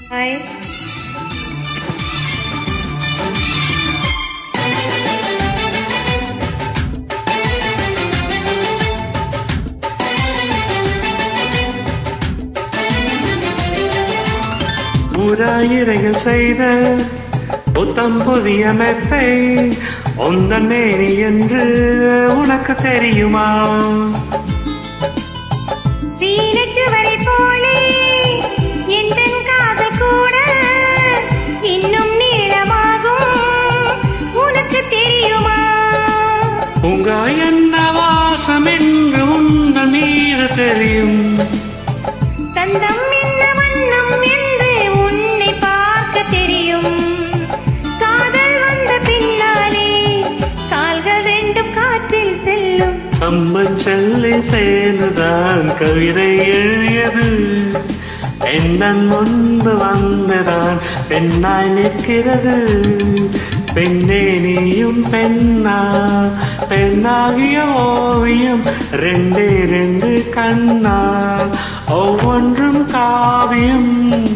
hi ஊராயிரைகள் செய்த புத்தம் புதிய மெத்தை உந்தன் மேனி என்று உனக்கு தெரியுமா சீனச்சுவரை போலே எந்தன் காதல் கூட இன்னும் நீளமாகும் உனக்கு தெரியுமா உங்க என்ன வாசம் என்று உந்தன் மீது தெரியும் தந்தம் என்ன வண்ணம் என்று உன்னை பார்க்க தெரியும் காதல் வந்த பின்னாலே கால்கள் ரெண்டும் காற்றில் செல்லும் அம்மன் சொல்லி சேர்ந்துதான் கவிதை எழுதியது என்னன் முன்பு வந்ததான் பெண்ணாய் நிற்கிறது பெண்ணே நீயும் பெண்ணா பெண்ணாகிய ஓவியம் ரெண்டே ரெண்டு கண்ணா ஒவ்வொன்றும் காவியம்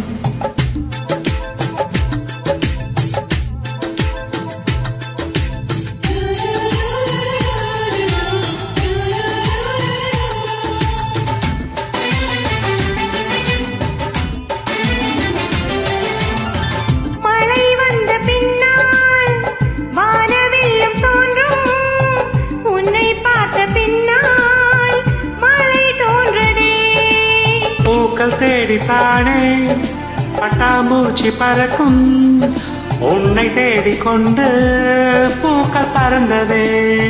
மழை வந்த பின்னால் வானவில்லம் தோன்றும் உன்னை பார்த்த பின்னால் மழை தோன்றதே பூக்கள் தேடித்தானே பட்டாம்பூச்சி பறக்கும் உன்னை தேடிக்கொண்டு பூக்கள் பறந்ததே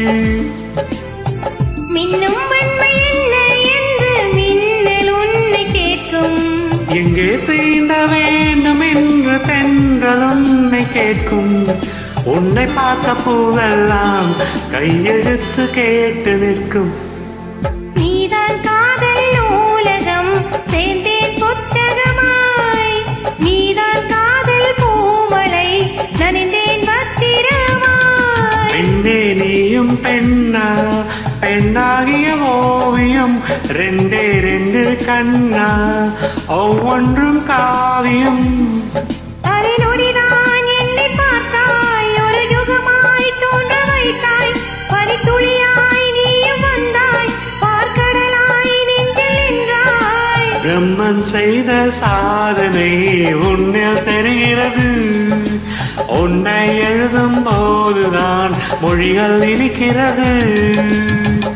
மின்னும் வன்மை என்ன என்று மின்னல் உன்னை கேட்கும் எங்கே தீண்ட வேண்டும் என்று தென்றல் உன்னை கேட்கும் உன்னை பார்த்த பூவெல்லாம் கையெழுத்து கேட்டு நிற்கும் நீதான் காதல் நூலகம் சேர்ந்தேன் புத்தகமாய் நீதான் காதல் பூமலை நனைந்தேன் பத்திரமாய் பெண்ணே நீயும் பெண்ணா பெண்ணாகிய ஓவியம் ரெண்டே ரெண்டு கண்ணா ஒவ்வொன்றும் காவியம் அரை நொடிதான் என்னை பார்த்தாய் ஒரு யுகமாய் தோன்ற வைத்தாய் பனித்துளியாய் நீயும் வந்தாய் பார்க்கடலாய் நெஞ்சில் நின்றாய் பிரம்மன் செய்த சாதனை உன்னில் தெரிகிறது உன்னை எழுதும் போதுதான் மொழிகள் இனிக்கிறது